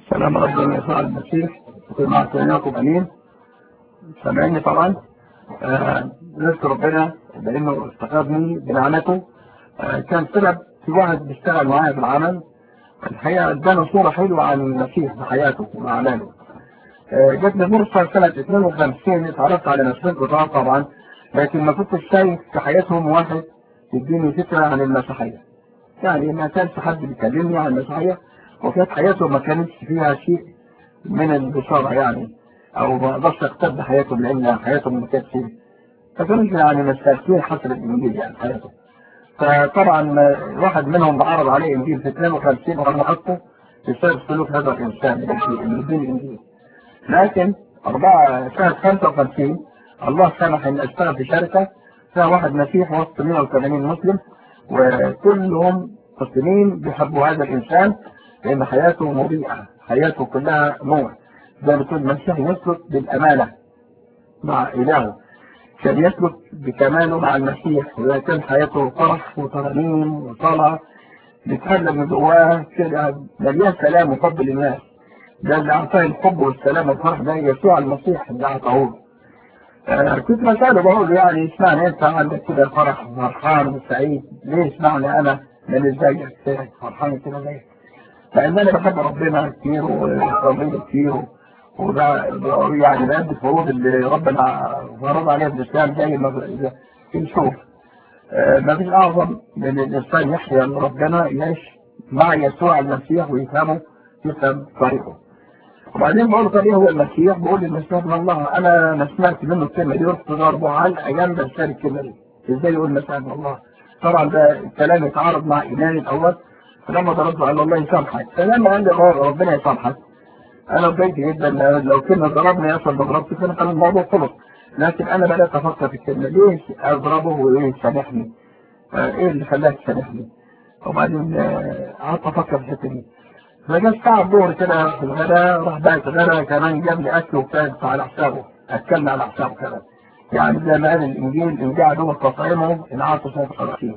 سلام ربنا يسوع المسيح مع سيدناكم امين سامعني طبعا آه نشكر ربنا لانه استفادني بنعمته آه كان سبب في واحد بيشتغل معايا في العمل الحقيقه ادانا صوره حلوه عن المسيح بحياته واعماله آه جاتني فرصه سنه 52 اتعرفت على ناس كتار طبعا لكن ما كنتش شايف في حياتهم واحد يديني فكره عن المسيحيه يعني ما كانش حد بيكلمني عن المسيحيه وكانت حياتهم ما كانتش فيها شيء من البشارة يعني او ما اقدرش اقتد حياتهم لان حياتهم ما كانتش ما كانوش يعني مستهلكين حسب الانجيل يعني حياتهم فطبعا واحد منهم بعرض عليه انجيل في 52 وانا حطه بسبب سلوك هذا الانسان اللي يدين الانجيل لكن أربعة سنة 55 الله سمح ان اشتغل في شركة فيها واحد مسيح وسط 180 مسلم وكلهم مسلمين بيحبوا هذا الانسان لان حياته مضيئة حياته كلها نور زي ما تقول المسيح يسلك بالامانة مع الهه كان يسلك بكماله مع المسيح وكان حياته فرح وترانيم وصلاة بيتكلم من جواه كده مليان سلام وحب للناس ده اللي اعطاه الحب والسلام والفرح ده يسوع المسيح اللي اعطاه آه كنت بسأله بقول يعني اسمعني انت عندك كده فرح وفرحان وسعيد ليه اسمعني انا من زيك فرحان كده ليه؟ لان انا بحب ربنا كتير وربنا كتير وده يعني بأدي الفروض اللي ربنا فرض عليها في الاسلام زي ما بنشوف آه ما فيش اعظم من الانسان يحيا ان ربنا يعيش مع يسوع المسيح ويفهمه يفهم طريقه وبعدين بقول طب ايه هو المسيح بقول المسيح من الله انا ما سمعت منه الكلمه دي رحت ضربه عن ايام بشار الكلمه دي ازاي يقول المسيح من الله طبعا ده الكلام يتعارض مع ايماني الاول فلما ضربته قال الله يسامحك فلما قال لي ربنا يسامحك انا اتضايقت جدا لو كنا ضربنا يصل ضربت كان كان الموضوع خلص لكن انا بدات افكر في الكلمه ليه اضربه وايه يسامحني ايه اللي خلاه يسامحني وبعدين قعدت افكر في الحته دي فجاء الساعة الظهر كده في الغداء راح بقى الغداء كمان جاب لي أكل وكان على حسابه أكلنا على حسابه كمان يعني زي ما قال الإنجيل إن جاء عدو تطعيمه إن عاطوا سنة خلاصين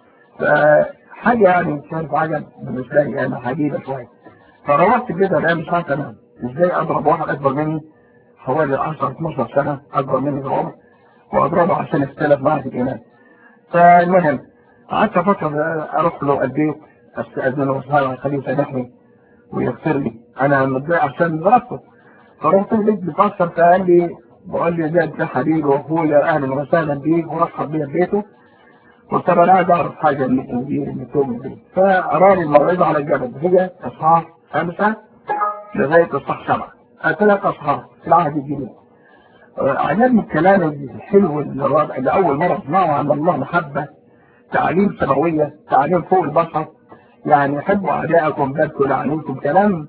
فحاجة يعني كانت عجب بالنسبة لي أنا عجيبة شوية فروحت كده لا مش عارف أنام إزاي أضرب واحد أكبر مني حوالي 10 12 سنة أكبر مني في العمر وأضربه عشان يختلف معي في الإيمان فالمهم قعدت أفكر أروح له البيت أستأذنه وسهلا خليه يسامحني ويغفر لي انا متضايق عشان ضربته فرحت البيت بتاثر فقال لي بقول لي ده انت حبيبي واخويا اهلا وسهلا بيك ورحب بيا ببيته قلت له انا عايز اعرف حاجه من الانجيل من تؤمن بيه فاراني الموعظه على الجبل هي اصحاح خمسه لغايه اصحاح سبعه ثلاث اصحاح في العهد الجديد عجبني الكلام الحلو اللي اول مره اسمعه عن الله محبه تعليم سماويه تعليم فوق البشر يعني حبوا أعداءكم باركوا لعنيكم كلام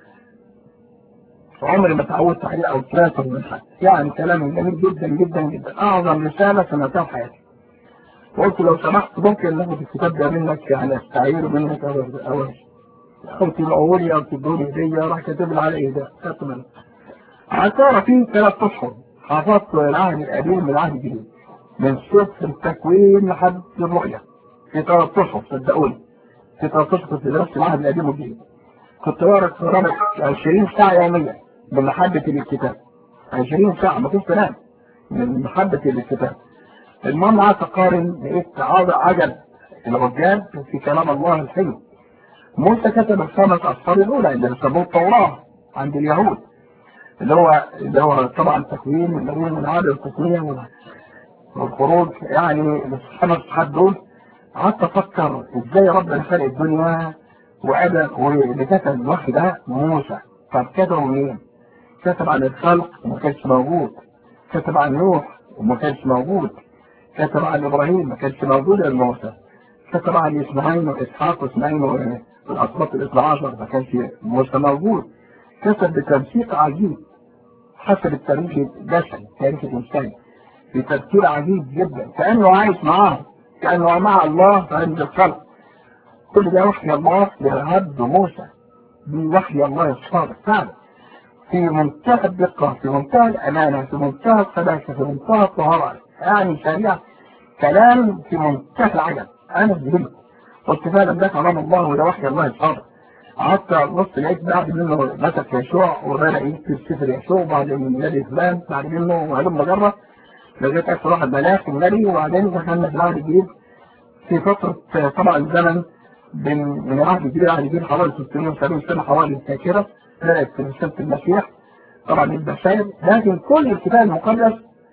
عمري ما تعودت عليه أو ثلاثة من حد يعني كلام جميل جدا جدا جدا أعظم رسالة سمعتها في حياتي قلت لو سمحت ممكن ناخد الكتاب ده منك يعني استعيره منك أو أو أو تبيعه لي أو تدوني هدية راح كاتب لي على إيه ده خدت منه عطارة فيه ثلاث أشهر حفظت العهد القديم من العهد الجديد من سفر التكوين لحد الرؤية في ثلاث أشهر صدقوني في 13 في دراسة العهد القديم والجديد كنت بقرا قرابة 20 ساعة يوميا من محبة الكتاب 20 ساعة ما كنتش بنام من محبة الكتاب المهم قعدت اقارن لقيت عجب الرجال في كلام الله الحلو موسى كتب الخمس أسفار الأولى اللي بيسموه التوراة عند اليهود اللي هو اللي هو طبعا التكوين والنبي والعادة والتسمية والخروج يعني الخمس صفحات دول قعدت افكر ازاي ربنا خلق الدنيا وادى واللي كتب الوحي ده موسى طب كتبه منين؟ كتب عن الخلق وما كانش موجود كتب عن نوح وما كانش موجود كتب عن ابراهيم ما كانش موجود الا موسى كتب عن اسماعيل واسحاق واسماعيل والاسباط الاثنى عشر ما كانش موسى موجود كتب بتنسيق عجيب حسب التاريخ البشري التاريخ الانساني بتفكير عجيب جدا كانه عايش معاهم كأنه مع الله عند الخلق كل ده وحي الله لعبد موسى بوحي الله الصادق فعلا في منتهى الدقة في منتهى الأمانة في منتهى القداسة في منتهى الطهارة يعني شريعة كلام في منتهى العجب أنا ذهلت قلت فعلا ده كلام الله وده وحي الله الصادق قعدت ابص لقيت بعد منه مسك يشوع وبدا يكتب سفر يشوع وبعدين النبي فلان بعد منه وهلم مجره لقيت اخر واحد ملاك النبي وبعدين دخلنا في العهد الجديد في فتره طبعا الزمن بين من العهد الجديد العهد الجديد حوالي 670 سنه حوالي الذاكره بدات في رساله المسيح طبعا البشائر لكن كل الكتاب المقدس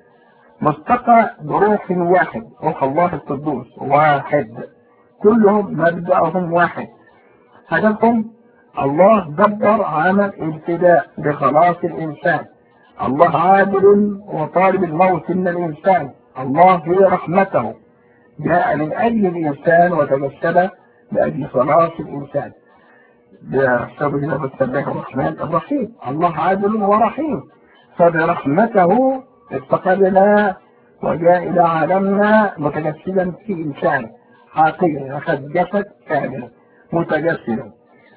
مستقى بروح واحد روح الله القدوس واحد كلهم مبدأهم واحد هدفهم الله دبر عمل ابتداء بخلاص الإنسان الله عادل وطالب الموت من الإنسان الله في رحمته جاء من أجل الإنسان وتجسد لأجل خلاص الإنسان بسبب بالسبح الرحمن الرحيم الله عادل ورحيم فبرحمته استقلنا وجاء إلى عالمنا متجسدا في إنسان حقيقي أخذ جسد كامل متجسدا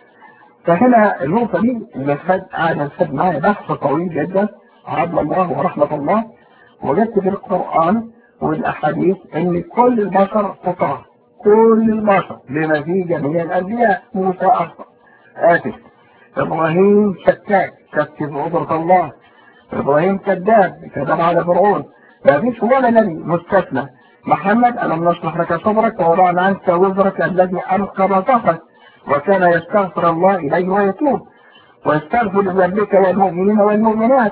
فهنا النقطة دي اللي خد قاعد خد معايا بحث طويل جدا عدل الله ورحمة الله وجدت في القرآن والأحاديث إن كل البشر خطاة كل البشر بما فيه جميع الأنبياء موسى أخطأ آسف إبراهيم شكاك شك في قدرة الله إبراهيم كذاب كذب على فرعون ما فيش ولا نبي مستثنى محمد ألم نشرح لك صدرك ووضعنا عنك وزرك الذي أنقض ظهرك وكان يستغفر الله إليه ويتوب ويستغفر لذنبك والمؤمنين والمؤمنات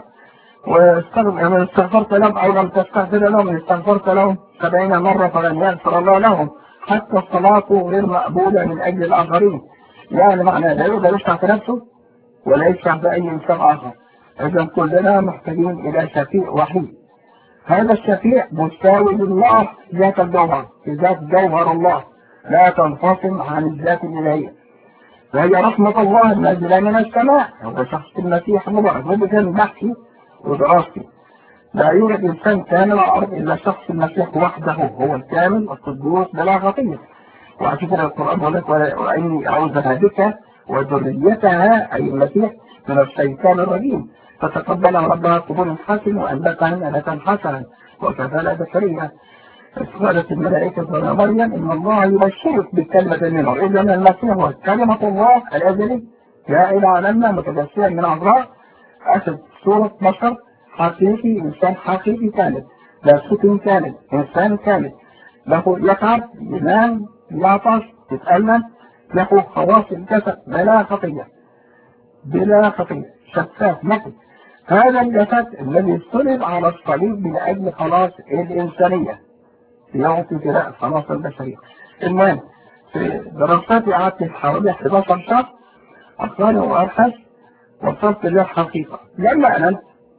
واستغفر استغفرت لهم أو لم تستغفر لهم استغفرت لهم سبعين مرة فلن يغفر الله لهم حتى الصلاة غير مقبولة من أجل الآخرين يعني معنى لا يقدر يشفع في نفسه ولا يشفع في أي إنسان آخر إذا كلنا محتاجين إلى شفيع وحيد هذا الشفيع مساوي لله ذات الجوهر ذات جوهر الله لا تنفصل عن الذات الإلهية وهي رحمة الله النازلة من السماء هو شخص المسيح المبارك هذا كان بحثي ودراستي لا يوجد إنسان كامل على الأرض إلا شخص المسيح وحده هو الكامل القدوس بلا خطية وعشان كده القرآن يقول لك وإني أعوذها بك وذريتها أي المسيح من الشيطان الرجيم فتقبل ربها قبول حسن وأنبتها نباتا حسنا وكفل زكريا قالت الملائكة يا مريم إن الله يبشرك بكلمة منه إذا المسيح هو كلمة الله الأزلي جاء إلى عالمنا متجسدا من عذراء أخذ صورة بشر حقيقي إنسان حقيقي كامل لا سكن كامل إنسان كامل له يتعب ينام يعطش يتألم له خواص الجسد بلا خطية بلا خطية شفاف نقي هذا الجسد الذي صلب على الصليب من أجل خلاص الإنسانية يعطي فداء خلاص البشرية المهم في دراساتي قعدت حوالي 11 شهر أقرأ وأبحث وصلت للحقيقة لما أنا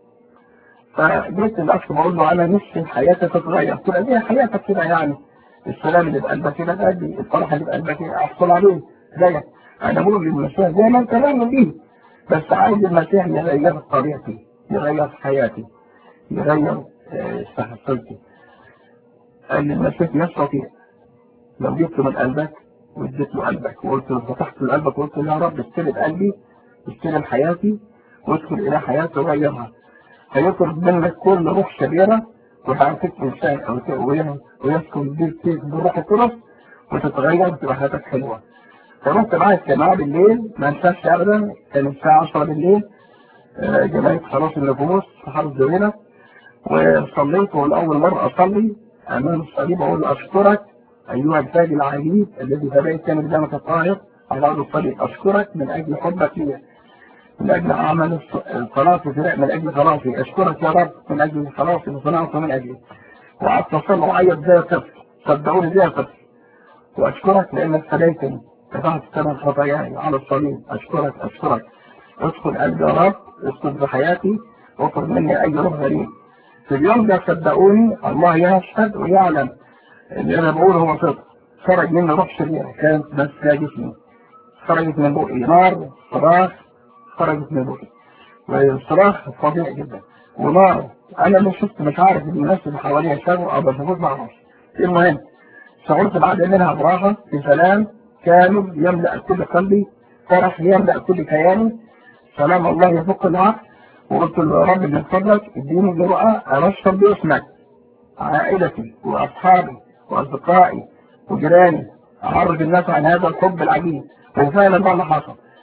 فجيت الأخ بقول له أنا نفسي حياتي تتغير قلت له حياتك كده يعني السلام اللي بقلبك كده بقلبي الفرح اللي بقلبك أحصل عليه زيك أنا بقول للمسيح زي ما أنت مؤمن بيه بس عايز المسيح يغير طبيعتي يغير حياتي يغير شخصيتي قال لي المسيح يستطيع لو جبت من قلبك واديت له قلبك وقلت له فتحت له قلبك وقلت له يا رب استلم قلبي استلم حياتي وادخل الى حياتي وغيرها هيطرد منك كل روح شريرة وتعطيك انسان او ويسكن بيك بروح القدس وتتغير وتبقى حياتك حلوه فرحت معايا الجماعة بالليل ما انساش ابدا كان الساعة 10 بالليل جمعية خلاص النفوس في حرب زوينة وصليت والأول مرة أصلي أمام الصليب أقول أشكرك أيها الفاجر العجيب الذي فديت كان قدامك الطاهر على أرض الصليب أشكرك من أجل حبك لي من أجل عمل الصلاة من أجل خلاصي أشكرك يا رب من أجل خلاصي وصنعته من أجلي وقعدت أصلي وأعيط زي الطفل صدقوني زي الطفل وأشكرك لأنك فديتني دفعت ثمن خطاياي على الصليب أشكرك أشكرك ادخل قلبي يا رب ادخل في حياتي واطلب مني أي روح غريب في اليوم ده صدقوني الله يشهد ويعلم اللي أنا بقوله هو صدق خرج مني روح شريرة كانت بس لا جسمي خرجت من بقي نار صراخ خرجت من بقي والصراخ فظيع جدا ونار أنا مش شفت مش عارف الناس اللي حواليا شافوا أو ما شافوش ما اعرفش المهم شعرت بعد منها براحة في سلام كامل يملأ كل قلبي فرح يملأ كل كياني سلام الله يفك العقل وقلت له يا رب من فضلك اديني جرأة أرشد باسمك عائلتي وأصحابي وأصدقائي وجيراني أعرض الناس عن هذا الحب العجيب وفعلا ده اللي حصل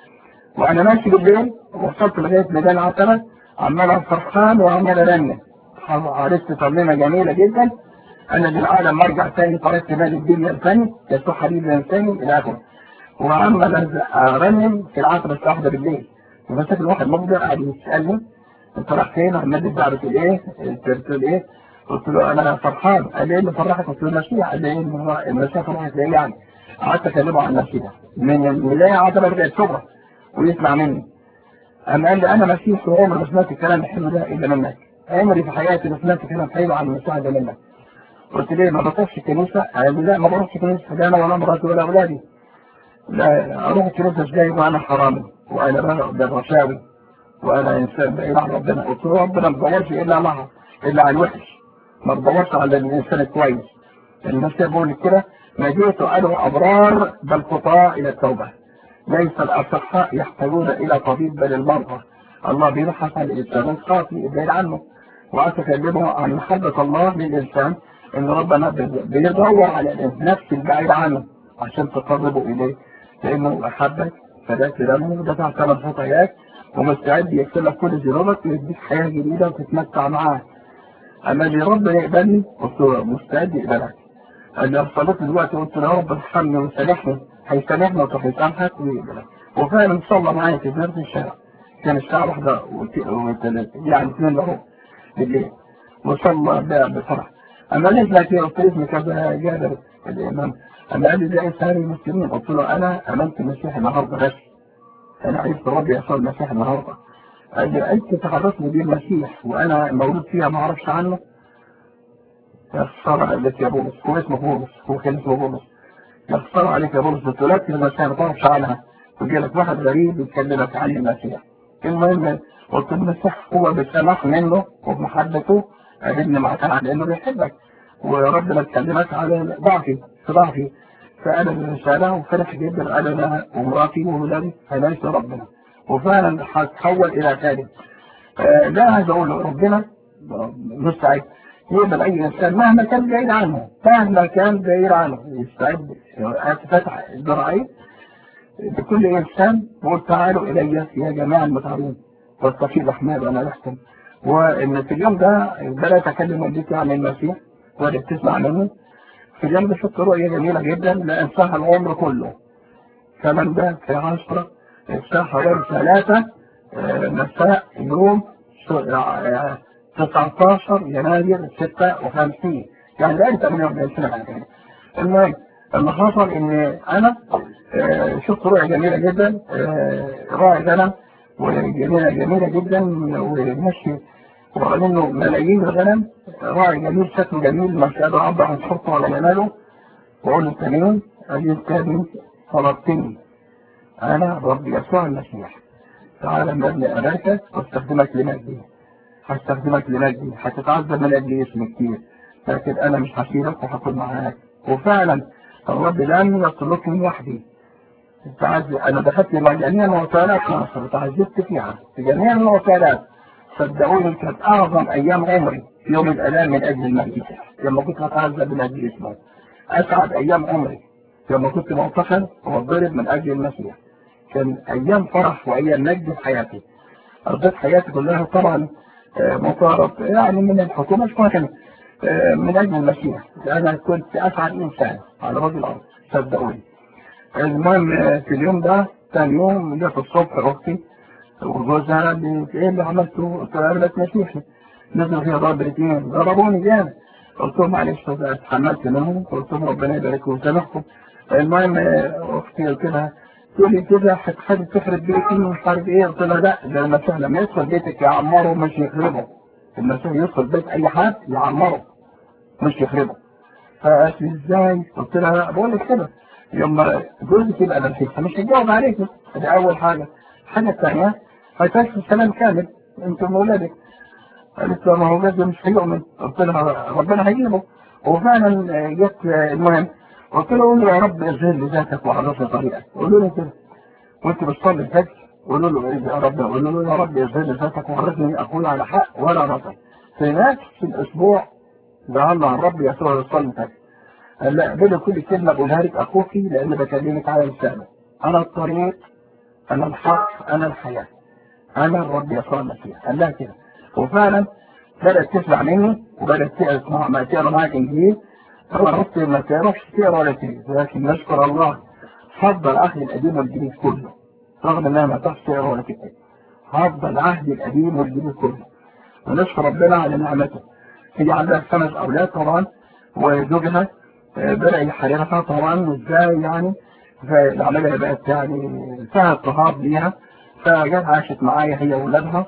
وانا ماشي بالليل وصلت لغايه ميدان عتبه عمال فرحان وعمال ارنم عرفت ترنيمه جميله جدا انا للعالم مرجع تاني طريقت بالي الدنيا الثاني يسوع حبيبي الثاني الى اخره وعمال ارنم في العصر الساعه 1 بالليل ومسك الواحد مبدع قاعد يسالني انت رايح فين؟ عمال تدعي بتقول ايه؟ بتقول ايه؟ قلت له انا فرحان قال لي ايه اللي فرحك؟ قلت له المسيح قال لي ايه المسيح فرحك ليه يعني؟ قعدت اكلمه عن نفسي ده من الولايه عتبه لغايه شبرا ويسمع مني قام قال لي انا مسيح وعمري ما سمعت الكلام الحلو ده الا منك عمري في حياتي ما سمعت كلام حلو عن المسيح ده منك قلت ليه ما بروحش الكنيسه؟ قال لي لا ما بروحش الكنيسه لا انا ولا مراتي ولا اولادي لا اروح الكنيسه ازاي وانا حرامي وانا بالرشاوي وانا انسان بعيد عن ربنا قلت له ربنا ما بدورش الا على الا على الوحش ما بدورش على الانسان الكويس المسيح بيقول كده ما جئت ادعو ابرار بل خطاة الى التوبه ليس الاصحاء يحتاجون الى طبيب بل المرضى الله بيبحث عن الانسان الخاطئ بعيد عنه وقعدت اكلمه عن محبه الله للانسان ان ربنا بيدور على النفس البعيد عنه عشان تقربه اليه لانه احبك فداك دمه ودفع ثمن خطاياك ومستعد يغفر لك كل ذنوبك ويديك حياه جديده وتتمتع معاه اما اللي ربنا يقبلني قلت له مستعد يقبلك قال لي صليت دلوقتي قلت له يا رب ارحمني وسامحني هيسامحنا وهيسامحك ويقبلك وفعلا صلى معايا في نفس الشارع كان الساعه واحدة وثلاثة يعني اثنين اهو بالليل وصلى بفرح اما قلت لك يا استاذ اسمي كذا جابر الامام اما قال لي ده انسان المسلمين قلت له انا امنت المسيح النهارده بس انا عرفت ربي يسوع المسيح النهارده قال لي انت تعرفني بيه المسيح وانا مولود فيها ما اعرفش عنه يا خساره عليك يا بولس هو اسمه بولس هو كان اسمه بولس يا خساره عليك يا بولس قلت لك المسيح ما تعرفش عنها ويجي لك واحد غريب يتكلمك عن المسيح المهم قلت المسيح هو بسماح منه وبمحبته قابلني معاك على انه بيحبك وربنا اتكلمك على ضعفي في ضعفي فأنا بالرسالة وفرح جدا أنا لها ومراتي وولادي فليس ربنا وفعلا هتحول إلى ثالث آه لا عايز أقول ربنا مستعد يقبل أي إنسان مهما كان بعيد عنه مهما كان بعيد عنه يستعد فتح الذراعين لكل إنسان بقول تعالوا إلي يا جماعة المتعبين واستفيد أحمد أنا لحكم وإن في اليوم ده بدأت أكلم والدتي عن المسيح وهي بتسمع منه في جنب شفت رؤية جميلة جدا لا انساها العمر كله كمان ده في عشرة الساعة حوالي ثلاثة مساء يوم 19 يناير 56 يعني بقالي 48 سنة يعني المهم اللي حصل ان انا شفت رؤية جميلة جدا راعي غنم وجميلة جميلة جدا وماشي ومنه ملايين الغنم راعي جميل شكله جميل ما شاء الله عبر عن شرطه ولا جماله وقول له تمام قال لي انت طلبتني انا رب يسوع المسيح تعالى مبني امريكا واستخدمك لمجدي هستخدمك لمجدي هتتعذب من اجل اسمي كتير لكن انا مش هسيبك وهكون معاك وفعلا الرب لم يتركني وحدي تعذب انا دخلت مع جميع المعتقلات في مصر وتعذبت فيها في جميع المعتقلات صدقوني كانت اعظم ايام عمري في يوم الالام من اجل المسيح لما كنت اتعذب من اجل اسمه اسعد ايام عمري لما كنت معتقل واتضرب من اجل المسيح كان ايام فرح وايام نجد في حياتي قضيت حياتي كلها طبعا مطارد يعني من الحكومه لكن من اجل المسيح انا كنت اسعد انسان على وجه الارض صدقوني المهم في اليوم ده ثاني يوم جت الصبح اختي وجوزها ايه اللي عملته؟ قلت له انا مسيحي نزلوا فيها ضرب الاثنين ضربوني جامد قلت لهم معلش اتحملت منهم قلت لهم ربنا يبارك ويسامحكم المهم اختي قلت لها تقول لي كده حد تخرب بيتي ومش عارف ايه قلت لها لا ده المسيح لما يدخل بيتك يعمره مش يخربه المسيح يدخل بيت اي حد يعمره مش يخربه فقالت لي ازاي؟ قلت لها لا بقول لك كده يوم جوزك يبقى مسيحي مش هتجاوب عليك دي اول حاجه الحاجه الثانيه هيكشف السلام كامل انتم ولادك قالت له ما هو لازم مش هيؤمن قلت لها ربنا هيجيبه وفعلا جت المهم قلت له قول له يا رب اظهر لي ذاتك وعرفني طريقك قولوا له كده وانت بتصلي الفجر قولوا له يا رب قولوا له يا رب اظهر لي ذاتك وعرفني اقول على حق ولا رفض في نفس الاسبوع دعنا الرب يسوع يصلي الفجر قال لا اقبلي كل كلمه بقولها لك اخوكي لان بكلمك على لسانك انا الطريق أنا الحق أنا الحياة أنا الرب يسوع المسيح قال لها كده وفعلا بدأت تسمع مني وبدأت تسمع ما تقرا معاك إنجيل طبعا بص ما تعرفش تقرا ولا تجيب لكن نشكر الله حفظ العهد القديم والجديد كله رغم انها ما تعرفش تقرا ولا تكتب حفظ العهد القديم والجديد كله ونشكر ربنا على نعمته هي عندها خمس اولاد طبعا وزوجها بدأ يحررها طبعا وازاي يعني فالعملية بقت يعني فيها اضطهاد ليها فجت عاشت معايا هي واولادها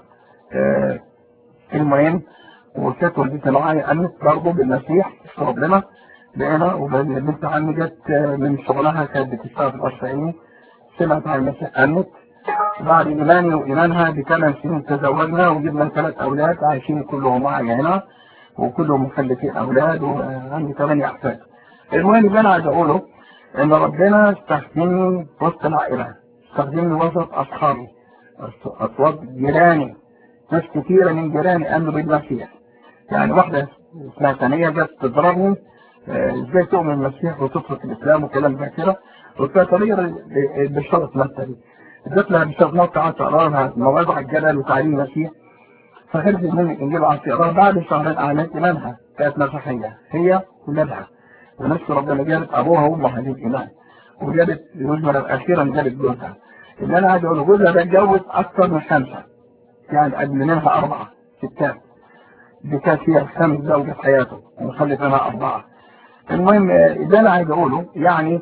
المهم وكانت والدتي معايا امنت برضه بالمسيح في ربنا بقينا وبنت عمي جت من شغلها كانت بتشتغل في الأرشعيني سمعت عن المسيح امنت بعد ايماني وايمانها بثمان سنين تزوجنا وجبنا ثلاث اولاد عايشين كلهم معايا هنا وكلهم مخلفين اولاد وعندي ثمانية احفاد المهم اللي انا عايز اقوله ان ربنا استخدمني وسط العائله استخدمني وسط اصحابي اصوات جيراني ناس كثيرة من جيراني امنوا بالمسيح يعني واحدة اسمها ثانية جت تضربني ازاي تؤمن المسيح وتترك الاسلام وكلام زي كده قلت لها طريقة بالشرط مثلي اديت لها بالشرط نقطة قعدت اقرا لها موعظة على الجلال وتعليم المسيح فخرجت مني الانجيل قعدت اقراها بعد شهرين اعلنت ايمانها كانت مسيحية هي ولادها ونفس ربنا جابت ابوها وامها للايمان وجابت المجملة اخيرا جابت جوزها اللي انا عايز اقوله جوزها ده اتجوز اكثر من خمسة يعني قبل منها اربعة ستات دي كانت هي الخامس زوجة في حياته ومخلف منها اربعة المهم اللي انا عايز اقوله يعني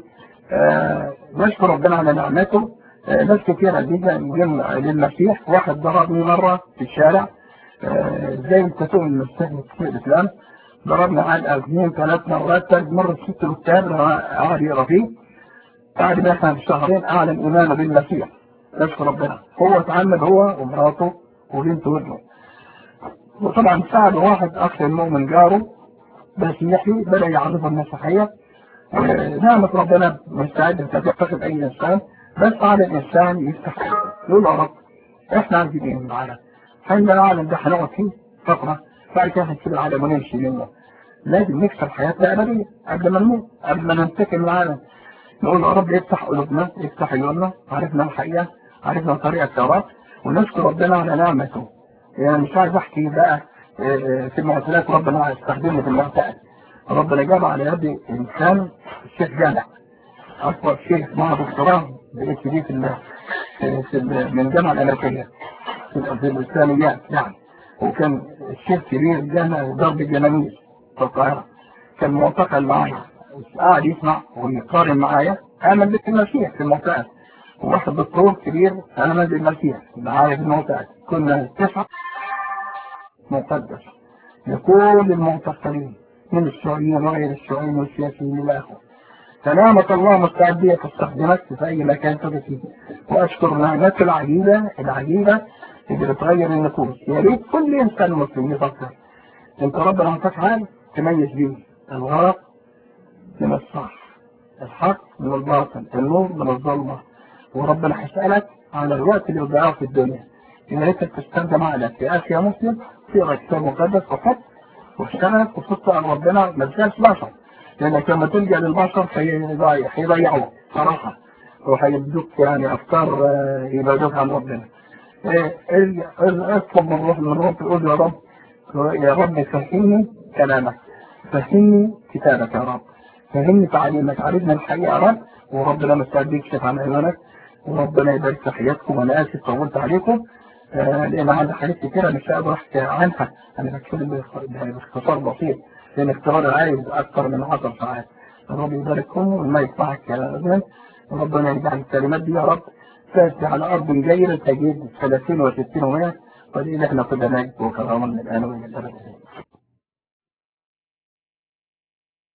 آه نشكر ربنا على نعمته آه ناس كثيرة جدا للمسيح واحد ضربني مرة في الشارع آه زي انت تؤمن المسيح في الاسلام ضربنا على اثنين ثلاث مرات ثالث مرة ست الكتاب قعد يقرا فيه بعد ما احنا في شهرين اعلن ايمانه بالمسيح نشكر ربنا هو اتعمد هو ومراته وبنت وابنه وطبعا ساعد واحد اكثر مؤمن جاره مسيحي بدا يعرفه المسيحيه نعمة ربنا مستعد انت تتخذ اي انسان بس على الانسان يفتح يقول يا رب احنا عايزين ايه من العالم حين العالم ده هنقعد فيه فتره بعد كده هنسيب العالم ونمشي منه لازم نكسر حياتنا ابديه قبل ما نموت قبل ما ننتقل من العالم نقول يا رب افتح قلوبنا افتح عيوننا عرفنا الحقيقه عرفنا طريقه التوراة ونشكر ربنا على نعمته يعني مش عايز احكي بقى في المعتقلات ربنا استخدمني في المعتقل ربنا جاب على يدي انسان الشيخ جامع اكبر شيخ مع دكتوراه بإس دي في, في من الجامعه الامريكيه في, في الاسلاميات يعني وكان الشيخ كبير جامع ضرب الجنانيس في القاهره كان معتقل معايا قاعد يسمع ويقارن معايا امن بالمسيح في المعتقل وواحد دكتور كبير امن بالمسيح معايا في المعتقل كنا تسعه مقدس لكل المعتقلين من الشيوعيين وغير الشيوعيين والسياسيين الى اخره فنعمة الله مستعدية تستخدمك في أي مكان تبقى فيه وأشكر نعمته العجيبة العجيبة اللي بتغير النفوس يا ريت كل إنسان مسلم يفكر أنت ربنا هتفعل تميز بيه الغلط من الصح الحق من الباطل النور من الظلمة وربنا هيسألك على الوقت اللي وضعه في الدنيا إن أنت بتستخدم عقلك يا أخي يا مسلم تقرا كتاب مقدس فقط واشتغل وصدت عن ربنا ما تسالش بشر لانك لما تلجا للبشر هيضيعوك صراحه وهيدوك يعني افكار يبعدوك عن ربنا اطلب من روح من رب تقول يا رب يا رب فهمني كلامك فهمني كتابك يا رب فهمني تعليمك عرفنا الحقيقه يا رب وربنا مستعد يكشف عن ايمانك وربنا يبارك في حياتكم وانا اسف طولت عليكم آه لان عندي حاجات كتيره مش هقدر احكي عنها انا بتكلم باختصار بسيط لان اختبار عايز اكثر من 10 ساعات ربنا يبارككم وما يسمعك يا ابن وربنا يجعل الكلمات دي يا رب تأتي على ارض جيده تجد 30 و60 و100 ولله احنا كلنا نجد وكرامه من الان والى الابد